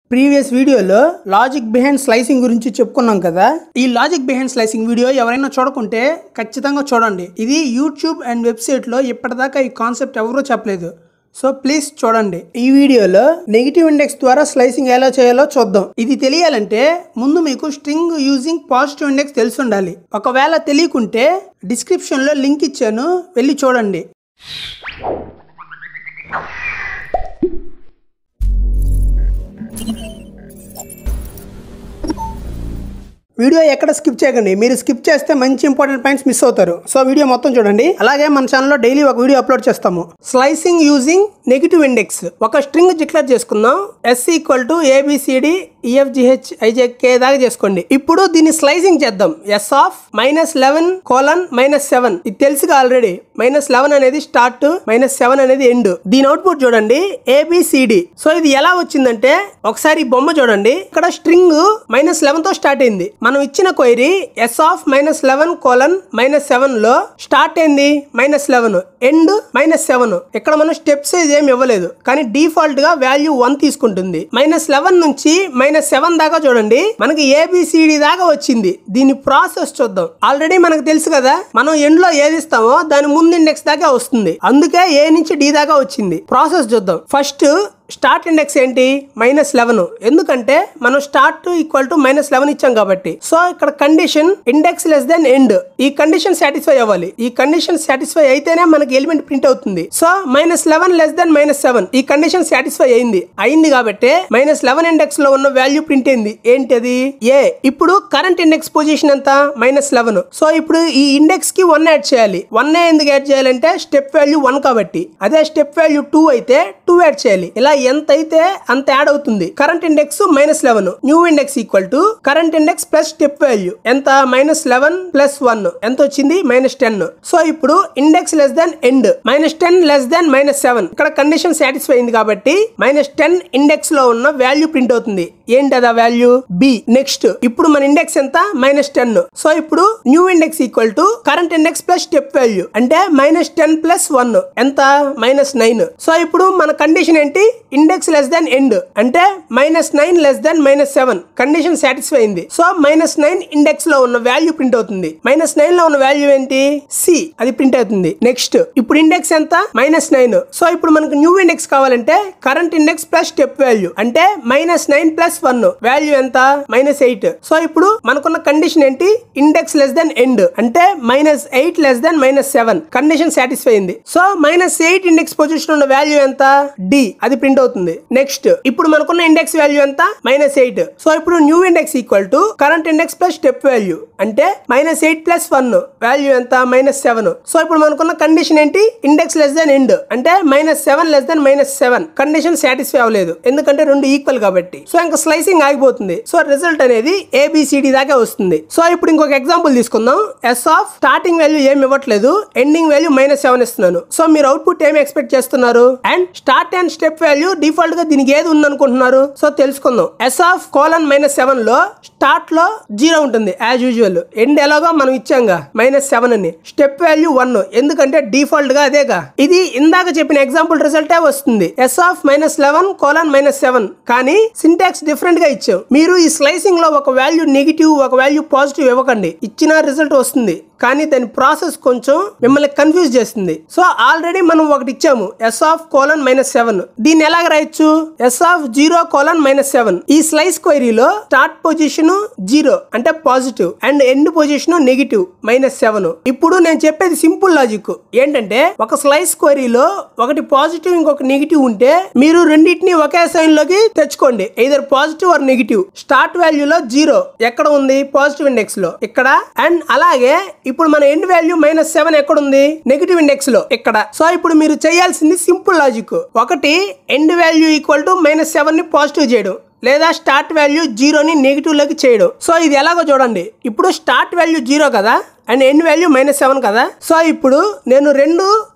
previous వీడియోలో logic behind slicing గురించి చెప్పుకున్నాం కదా ఈ లాజిక్ బిహైండ్ స్లైసింగ్ వీడియో ఎవరైనా చూడకుంటే ఖచ్చితంగా చూడండి ఇది యూట్యూబ్ అండ్ వెబ్సైట్లో ఇప్పటిదాకా ఈ కాన్సెప్ట్ ఎవరూ చెప్పలేదు సో ప్లీజ్ చూడండి ఈ వీడియోలో నెగిటివ్ ఇండెక్స్ ద్వారా స్లైసింగ్ ఎలా చేయాలో చూద్దాం ఇది తెలియాలంటే ముందు మీకు స్ట్రింగ్ యూజింగ్ పాజిటివ్ ఇండెక్స్ తెలిసి ఉండాలి ఒకవేళ తెలియకుంటే డిస్క్రిప్షన్లో లింక్ ఇచ్చాను వెళ్ళి చూడండి వీడియో ఎక్కడ స్కిప్ చేయకండి మీరు స్కిప్ చేస్తే మంచి ఇంపార్టెంట్ పాయింట్స్ మిస్ అవుతారు సో వీడియో మొత్తం చూడండి అలాగే మన ఛానల్లో డైలీ ఒక వీడియో అప్లోడ్ చేస్తాము స్లైసింగ్ యూజింగ్ నెగిటివ్ ఇండెక్స్ ఒక స్ట్రింగ్ డిక్లేర్ చేసుకుందాం S equal to A B C D E F G H I J K దాకా చేసుకోండి ఇప్పుడు దీన్ని స్లైసింగ్ చేద్దాం S of minus eleven colon minus seven ఇది తెలుసుగా ఆల్రెడీ మైనస్ లెవెన్ అనేది స్టార్ట్ మైనస్ సెవెన్ అనేది ఎండ్ దీని అవుట్పుట్ చూడండి ఏబిసిడి సో ఇది ఎలా వచ్చిందంటే ఒకసారి ఈ బొమ్మ చూడండి ఇక్కడ స్ట్రింగ్ మైనస్ లెవెన్ తో స్టార్ట్ అయింది మనం ఇచ్చిన query S of minus eleven colon minus seven లో స్టార్ట్ అయింది minus eleven end minus seven ఇక్కడ మనం స్టెప్ సైజ్ ఏమి ఇవ్వలేదు కానీ డిఫాల్ట్ గా వాల్యూ వన్ తీసుకుంటుంది మైనస్ లెవెన్ నుంచి మైనస్ సెవెన్ దాకా చూడండి మనకి ఏబిసిడి దాకా వచ్చింది దీని ప్రాసెస్ చూద్దాం ఆల్రెడీ మనకు తెలుసు కదా మనం ఎండ్ లో ఏది ఇస్తామో దాని ముందు ఇండెక్స్ దాకా వస్తుంది అందుకే ఏ నుంచి డి దాకా వచ్చింది ప్రాసెస్ చూద్దాం ఫస్ట్ స్టార్ట్ ఇండెక్స్ ఏంటి మైనస్ లెవెన్ ఎందుకంటే మనం start equal to minus eleven ఇచ్చాం కాబట్టి సో ఇక్కడ condition index less than end ఈ కండిషన్ సాటిస్ఫై అవ్వాలి ఈ కండిషన్ సాటిస్ఫై అయితేనే మనకి ఎలిమెంట్ ప్రింట్ అవుతుంది so minus eleven less than minus seven ఈ కండిషన్ సాటిస్ఫై అయింది అయింది కాబట్టి మైనస్ లెవెన్ ఇండెక్స్ లో ఉన్న వాల్యూ ప్రింట్ అయింది ఏంటది ఏ ఇప్పుడు కరెంట్ ఇండెక్స్ పొజిషన్ ఎంత మైనస్ లెవెన్ సో ఇప్పుడు ఈ ఇండెక్స్ కి వన్ యాడ్ చేయాలి వన్ ఎందుకు యాడ్ చేయాలంటే స్టెప్ వాల్యూ వన్ కాబట్టి అదే స్టెప్ వాల్యూ టూ అయితే టూ యాడ్ చేయాలి ఇలా ఎంత అయితే అంత యాడ్ అవుతుంది current index minus eleven new index equal to current index plus step value ఎంత మైనస్ లెవెన్ ప్లస్ వన్ ఎంత వచ్చింది మైనస్ టెన్ సో ఇప్పుడు index less than end minus ten less than minus seven ఇక్కడ కండిషన్ సాటిస్ఫై అయింది కాబట్టి minus ten index లో ఉన్న value print అవుతుంది ఏంటి అదా వాల్యూ బి నెక్స్ట్ ఇప్పుడు మన ఇండెక్స్ ఎంత మైనస్ టెన్ సో ఇప్పుడు new index equal to current index plus step value అంటే మైనస్ టెన్ ప్లస్ వన్ ఎంత మైనస్ నైన్ సో ఇప్పుడు మన కండిషన్ ఏంటి ఇండెక్స్ లెస్ దెన్ ఎండ్ అంటే minus nine less than minus seven condition satisfy అయింది so minus nine index లో ఉన్న value print అవుతుంది మైనస్ నైన్ లో ఉన్న వాల్యూ ఏంటి సి అది ప్రింట్ అవుతుంది నెక్స్ట్ ఇప్పుడు ఇండెక్స్ ఎంత మైనస్ నైన్ సో ఇప్పుడు మనకు న్యూ ఇండెక్స్ కావాలంటే current index plus step value అంటే minus nine plus one value ఎంత మైనస్ ఎయిట్ సో ఇప్పుడు మనకున్న కండిషన్ ఏంటి ఇండెక్స్ లెస్ దెన్ ఎండ్ అంటే minus eight less than minus seven condition satisfy అయింది so minus eight index position ఉన్న value ఎంత డి అది ప్రింట్ అవుతుంది నెక్స్ట్ ఇప్పుడు మనకున్న ఇండెక్స్ వాల్యూ ఎంత మైనస్ ఎయిట్ సో ఇప్పుడు new index equal to current index plus step value అంటే minus eight plus one value ఎంత మైనస్ సెవెన్ సో ఇప్పుడు మనకున్న కండిషన్ ఏంటి ఇండెక్స్ లెస్ దెన్ ఎండ్ అంటే minus seven less than minus seven condition satisfy అవ్వలేదు ఎందుకంటే రెండు ఈక్వల్ కాబట్టి సో ఇంకా స్లైసింగ్ ఆగిపోతుంది సో రిజల్ట్ అనేది ఏబిసిడి దాకా వస్తుంది సో ఇప్పుడు ఇంకొక ఎగ్జాంపుల్ తీసుకుందాం ఎస్ ఆఫ్ స్టార్టింగ్ వాల్యూ ఏమి ఇవ్వట్లేదు ఎండింగ్ వాల్యూ మైనస్ సెవెన్ ఇస్తున్నాను సో మీరు అవుట్పుట్ ఏమి ఎక్స్పెక్ట్ చేస్తున్నారు and start and step value default గా దీనికి ఏది ఉందనుకుంటున్నారు సో తెలుసుకుందాం S of colon minus seven లో స్టార్ట్ లో జీరో ఉంటుంది యాజ్ యూజువల్ ఎండ్ ఎలాగో మనం ఇచ్చాంగా మైనస్ సెవెన్ అని స్టెప్ వాల్యూ వన్ ఎందుకంటే డిఫాల్ట్ గా అదేగా ఇది ఇందాక చెప్పిన ఎగ్జాంపుల్ రిజల్టే వస్తుంది S of minus eleven colon minus seven కానీ సింటాక్స్ డిఫరెంట్ గా ఇచ్చాం మీరు ఈ స్లైసింగ్ లో ఒక వాల్యూ నెగిటివ్ ఒక వాల్యూ పాజిటివ్ ఇవ్వకండి ఇచ్చిన రిజల్ట్ వస్తుంది కానీ దాని ప్రాసెస్ కొంచెం మిమ్మల్ని కన్ఫ్యూజ్ చేస్తుంది సో ఆల్రెడీ మనం ఒకటి ఇచ్చాము S of colon minus seven దీన్ని ఎలాగ రాయొచ్చు S of zero colon minus seven ఈ స్లైస్ క్వైరీలో స్టార్ట్ పొజిషన్ జీరో అంటే positive and end position negative minus seven ఇప్పుడు నేను చెప్పేది సింపుల్ లాజిక్ ఏంటంటే ఒక స్లైస్ క్వైరీలో ఒకటి పాజిటివ్ ఇంకొక నెగిటివ్ ఉంటే మీరు రెండింటిని ఒకే సైన్ లోకి తెచ్చుకోండి either positive or negative start వాల్యూలో జీరో ఎక్కడ ఉంది పాజిటివ్ ఇండెక్స్ లో ఇక్కడ అండ్ అలాగే ఇప్పుడు మన ఎండ్ వాల్యూ మైనస్ సెవెన్ ఎక్కడ ఉంది నెగిటివ్ ఇండెక్స్ లో ఇక్కడ సో ఇప్పుడు మీరు చేయాల్సింది సింపుల్ లాజిక్ ఒకటి end value equal to minus seven ని పాజిటివ్ చేయడం లేదా స్టార్ట్ వాల్యూ జీరోని నెగిటివ్ లోకి చేయడం సో ఇది ఎలాగో చూడండి ఇప్పుడు స్టార్ట్ వాల్యూ జీరో కదా and end value minus seven కదా సో ఇప్పుడు నేను రెండు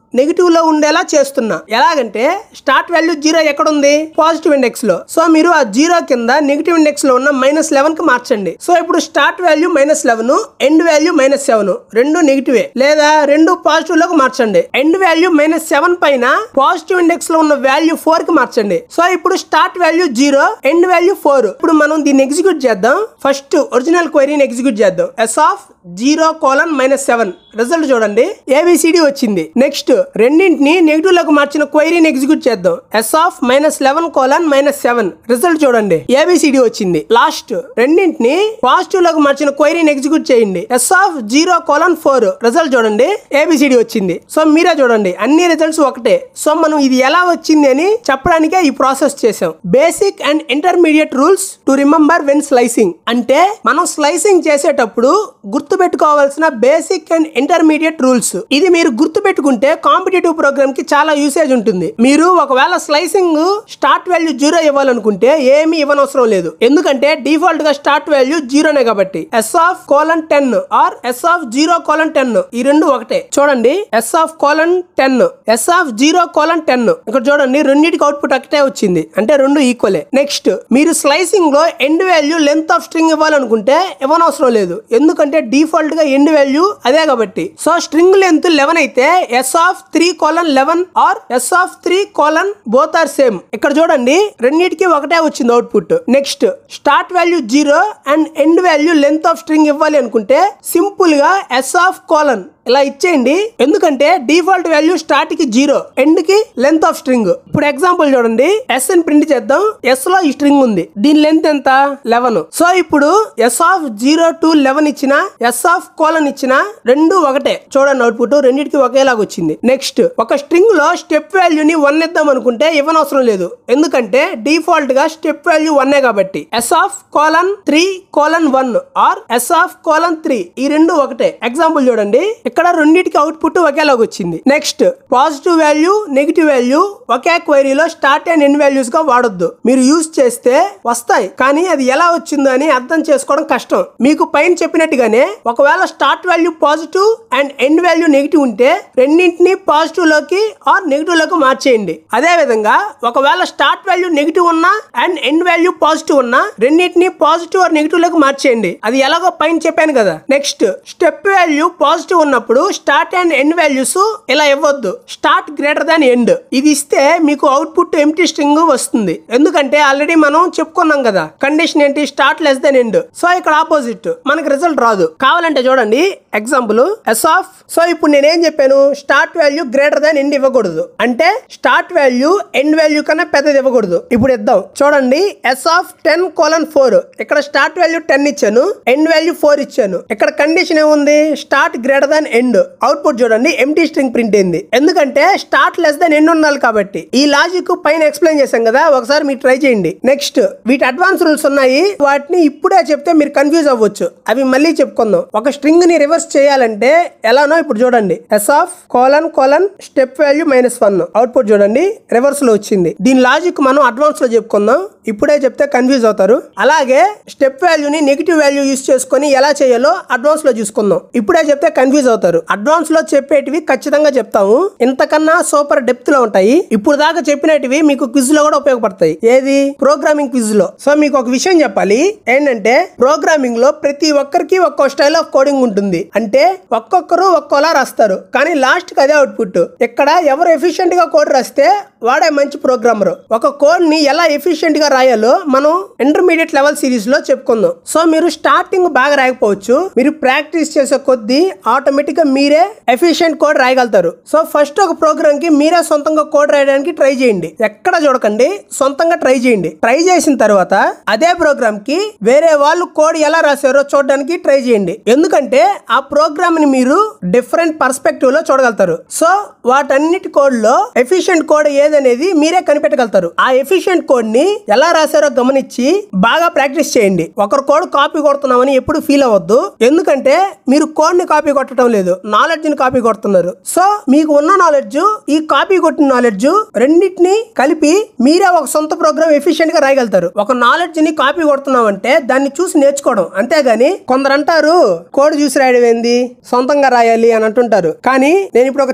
నెగిటివ్ లో ఉండేలా చేస్తున్నా ఎలాగంటే స్టార్ట్ వాల్యూ జీరో ఎక్కడ ఉంది పాజిటివ్ ఇండెక్స్ లో సో మీరు ఆ జీరో కింద నెగిటివ్ ఇండెక్స్ లో ఉన్న మైనస్ లెవెన్ కి మార్చండి సో ఇప్పుడు start value minus eleven end value minus seven రెండు నెగిటివే లేదా రెండు పాజిటివ్ లోకి మార్చండి ఎండ్ వాల్యూ మైనస్ సెవెన్ పైన పాజిటివ్ ఇండెక్స్ లో ఉన్న వాల్యూ ఫోర్ కి మార్చండి సో ఇప్పుడు start value zero end value four ఇప్పుడు మనం దీన్ని ఎగ్జిక్యూట్ చేద్దాం ఫస్ట్ ఒరిజినల్ క్వైరీని ఎగ్జిక్యూట్ చేద్దాం S of zero colon minus seven result చూడండి ఏబిసిడి వచ్చింది నెక్స్ట్ రెండింటిని నెగిటివ్ లకు మార్చిన క్వైరీని ఎగ్జిక్యూట్ చేద్దాం S of minus eleven colon minus seven result చూడండి ఏబిసిడి వచ్చింది లాస్ట్ రెండింటిని పాజిటివ్ లకు మార్చిన క్వైరీని ఎగ్జిక్యూట్ చేయండి S of zero colon four result చూడండి ఏబిసిడి వచ్చింది సో మీరే చూడండి అన్ని రిజల్ట్స్ ఒకటే సో మనం ఇది ఎలా వచ్చింది అని చెప్పడానికే ఈ ప్రాసెస్ చేసాం basic and intermediate rules to remember when slicing అంటే మనం స్లైసింగ్ చేసేటప్పుడు గుర్తు పెట్టుకోవాల్సిన బేసిక్ అండ్ ఇంటర్మీడియట్ రూల్స్ ఇది మీరు గుర్తు పెట్టుకుంటే కాంపిటేటివ్ ప్రోగ్రామ్ కి చాలా యూసేజ్ ఉంటుంది మీరు ఒకవేళ స్లైసింగ్ స్టార్ట్ వాల్యూ జీరో ఇవ్వాలనుకుంటే ఏమీ ఇవ్వనవసరం లేదు ఎందుకంటే డిఫాల్ట్ గా స్టార్ట్ వాల్యూ జీరోనే కాబట్టి S of colon ten or S of zero colon ten ఈ రెండు ఒకటే చూడండి S of colon ten S of zero colon ten ఇక్కడ చూడండి రెండింటికి అవుట్పుట్ ఒకటే వచ్చింది అంటే రెండు ఈక్వలే నెక్స్ట్ మీరు స్లైసింగ్ లో end value length of string ఇవ్వాలనుకుంటే ఇవ్వనవసరం లేదు ఎందుకంటే డిఫాల్ట్ గా ఎండ్ వాల్యూ అదే కాబట్టి సో స్ట్రింగ్ లెంత్ లెవెన్ అయితే S of three colon eleven or S of three colon both are same ఇక్కడ చూడండి రెండింటికి ఒకటే వచ్చింది output next start value zero and end value length of string ఇవ్వాలి అనుకుంటే సింపుల్ గా ఎస్ ఆఫ్ కోలన్ ఇలా ఇచ్చేయండి ఎందుకంటే డిఫాల్ట్ వాల్యూ స్టార్ట్ కి జీరో ఎండ్ కి లెంత్ ఆఫ్ స్ట్రింగ్ ఇప్పుడు ఎగ్జాంపుల్ చూడండి ఎస్ అని ప్రింట్ చేద్దాం ఎస్ లో ఈ స్ట్రింగ్ ఉంది దీని లెంత్ ఎంత లెవెన్ సో ఇప్పుడు S of zero to eleven ఇచ్చిన ఎస్ ఆఫ్ కోలన్ ఇచ్చిన రెండు ఒకటే చూడండి అవుట్పుట్ రెండింటికి ఒకేలాగా వచ్చింది నెక్స్ట్ ఒక స్ట్రింగ్ లో స్టెప్ వాల్యూని వన్ ఇద్దాం అనుకుంటే ఇవ్వనవసరం లేదు ఎందుకంటే డిఫాల్ట్ గా స్టెప్ వాల్యూ వన్ కాబట్టి S of colon three colon one or S of colon three ఈ రెండు ఒకటే ఎగ్జాంపుల్ చూడండి ఇక్కడ రెండింటికి అవుట్పుట్ ఒకేలాగా వచ్చింది next positive value negative value ఒకే క్వైరీలో స్టార్ట్ అండ్ ఎండ్ వాల్యూస్ గా వాడొద్దు మీరు యూజ్ చేస్తే వస్తాయి కానీ అది ఎలా వచ్చిందో అని అర్థం చేసుకోవడం కష్టం మీకు పైన చెప్పినట్టుగానే ఒకవేళ start value positive and end value negative ఉంటే రెండింటిని పాజిటివ్ లోకి ఆర్ నెగిటివ్ లోకి మార్చేయండి అదే విధంగా ఒకవేళ స్టార్ట్ వాల్యూ నెగిటివ్ ఉన్నా అండ్ ఎండ్ వాల్యూ పాజిటివ్ ఉన్నా రెండింటిని పాజిటివ్ ఆర్ నెగిటివ్ లోకి మార్చేయండి అది ఎలాగో పైన చెప్పాను కదా నెక్స్ట్ స్టెప్ వాల్యూ పాజిటివ్ ఉన్నప్పుడు స్టార్ట్ అండ్ ఎండ్ వాల్యూస్ ఇలా ఇవ్వద్దు స్టార్ట్ గ్రేటర్ దాన్ ఎండ్ ఇది ఇస్తే మీకు అవుట్పుట్ ఎంటీ స్ట్రింగ్ వస్తుంది ఎందుకంటే ఆల్రెడీ మనం చెప్పుకున్నాం కదా కండిషన్ ఏంటి start less than end so ఇక్కడ ఆపోజిట్ మనకి రిజల్ట్ రాదు కావాలంటే చూడండి ఎగ్జాంపుల్ ఎస్ ఆఫ్ సో ఇప్పుడు నేనేం చెప్పాను start value greater than end ఇవ్వకూడదు అంటే స్టార్ట్ వాల్యూ ఎండ్ వాల్యూ కన్నా పెద్దది ఇవ్వకూడదు ఇప్పుడు ఇద్దాం చూడండి S of ten colon four ఇక్కడ స్టార్ట్ వాల్యూ టెన్ ఇచ్చాను ఎండ్ వాల్యూ ఫోర్ ఇచ్చాను ఇక్కడ కండిషన్ ఏముంది start greater than end output చూడండి ఎంటీ స్ట్రింగ్ ప్రింట్ అయింది ఎందుకంటే స్టార్ట్ లెస్ దాన్ ఎండ్ ఉండాలి కాబట్టి ఈ లాజిక్ పైన ఎక్స్ప్లెయిన్ చేశాం కదా ఒకసారి మీరు ట్రై చేయండి నెక్స్ట్ వీటి అడ్వాన్స్ రూల్స్ ఉన్నాయి వాటిని ఇప్పుడే చెప్తే మీరు కన్ఫ్యూజ్ అవ్వచ్చు అవి మళ్ళీ చెప్పుకుందాం ఒక స్ట్రింగ్ ని రివర్స్ చేయాలంటే ఎలానో ఇప్పుడు చూడండి S of colon colon step value minus one output చూడండి రివర్స్ లో వచ్చింది దీని లాజిక్ మనం అడ్వాన్స్ లో చెప్పుకుందాం ఇప్పుడే చెప్తే కన్ఫ్యూజ్ అవుతారు అలాగే స్టెప్ వాల్యూని నెగిటివ్ వాల్యూ యూస్ చేసుకొని ఎలా చేయాలో అడ్వాన్స్ లో చూసుకుందాం ఇప్పుడే చెప్తే కన్ఫ్యూజ్ అవుతారు అడ్వాన్స్ లో చెప్పేటివి ఖచ్చితంగా చెప్తాము ఇంతకన్నా సూపర్ డెప్త్ లో ఉంటాయి ఇప్పుడు దాకా చెప్పినటివి మీకు క్విజ్ లో కూడా ఉపయోగపడతాయి ఏది ప్రోగ్రామింగ్ క్విజ్ లో సో మీకు ఒక విషయం చెప్పాలి ఏంటంటే ప్రోగ్రామింగ్ లో ప్రతి ఒక్కరికి ఒక్కో స్టైల్ ఆఫ్ కోడింగ్ ఉంటుంది అంటే ఒక్కొక్కరు ఒక్కోలా రాస్తారు కానీ లాస్ట్ కి అదే అవుట్పుట్ ఇక్కడ ఎవరు ఎఫిషియెంట్ గా కోడ్ రాస్తే వాడే మంచి ప్రోగ్రామర్ ఒక కోడ్ ని ఎలా ఎఫిషియెంట్ గా రాయాలో మనం ఇంటర్మీడియట్ లెవెల్ సిరీస్ లో చెప్పుకుందాం సో మీరు స్టార్టింగ్ బాగా రాయకపోవచ్చు మీరు ప్రాక్టీస్ చేసే కొద్దీ ఆటోమేటిక్ గా మీరే ఎఫిషియెంట్ కోడ్ రాయగలుగుతారు సో ఫస్ట్ ఒక ప్రోగ్రామ్ కి మీరే సొంతంగా కోడ్ రాయడానికి ట్రై చేయండి ఎక్కడ చూడకండి సొంతంగా ట్రై చేయండి ట్రై చేసిన తర్వాత అదే ప్రోగ్రామ్ కి వేరే వాళ్ళు కోడ్ ఎలా రాశారో చూడడానికి ట్రై చేయండి ఎందుకంటే ఆ ప్రోగ్రామ్ ని మీరు డిఫరెంట్ పర్స్పెక్టివ్ లో చూడగలుగుతారు సో వాటన్నిటి కోడ్ లో ఎఫిషియెంట్ కోడ్ ఏదనేది మీరే కనిపెట్టగలుగుతారు ఆ ఎఫిషియెంట్ కోడ్ ని ఎలా రాశారో గమనించి బాగా ప్రాక్టీస్ చేయండి ఒకరు కోడ్ కాపీ కొడుతున్నామని ఎప్పుడు ఫీల్ అవ్వద్దు ఎందుకంటే మీరు కోడ్ ని కాపీ కొట్టడం లేదు నాలెడ్జ్ ని కాపీ కొడుతున్నారు సో మీకు ఉన్న నాలెడ్జ్ ఈ కాపీ కొట్టిన నాలెడ్జ్ రెండింటిని కలిపి మీరే ఒక సొంత ప్రోగ్రామ్ ఎఫిషియెంట్ గా రాయగలుగుతారు ఒక నాలెడ్జ్ ని కాపీ కొడుతున్నామంటే దాన్ని చూసి నేర్చుకోవడం అంతేగాని కొందరు అంటారు కోడ్ చూసి రాయడం ఏంది సొంతంగా రాయాలి అని అంటుంటారు కానీ నేను ఇప్పుడు ఒక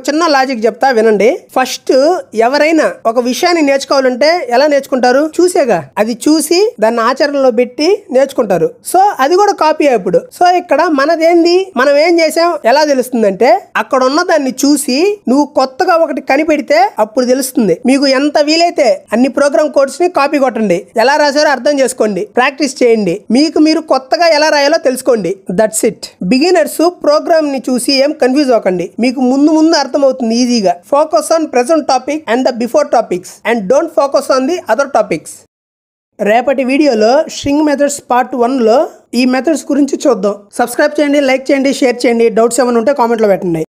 చిన్న లాజిక్ చెప్తా వినండి ఫస్ట్ ఎవరైనా ఒక విషయాన్ని నేర్చుకోవాలంటే ఎలా నేర్చుకుంటారు చూసేగా అది చూసి దాన్ని ఆచరణలో పెట్టి నేర్చుకుంటారు సో అది కూడా కాపీ ఇప్పుడు సో ఇక్కడ మనదేంది మనం ఏం చేసాం ఎలా తెలుస్తుందంటే అక్కడ ఉన్న దాన్ని చూసి నువ్వు కొత్తగా ఒకటి కనిపెడితే అప్పుడు తెలుస్తుంది మీకు ఎంత వీలైతే అన్ని ప్రోగ్రామ్ కోడ్స్ ని కాపీ కొట్టండి ఎలా రాశారో అర్థం చేసుకోండి ప్రాక్టీస్ చేయండి మీకు మీరు కొత్తగా ఎలా రాయాలో తెలుసుకోండి దట్స్ ఇట్ బిగినర్స్ ప్రోగ్రామ్ ని చూసి ఏం కన్ఫ్యూజ్ అవ్వకండి మీకు ముందు ముందు అర్థమవుతుంది ఈజీగా focus on present topic and the before topics and don't focus on the other topics రేపటి వీడియోలో స్ట్రింగ్ మెథడ్స్ పార్ట్ వన్లో ఈ మెథడ్స్ గురించి చూద్దాం సబ్స్క్రైబ్ చేయండి లైక్ చేయండి షేర్ చేయండి డౌట్స్ ఏమైనా ఉంటే కామెంట్లో పెట్టండి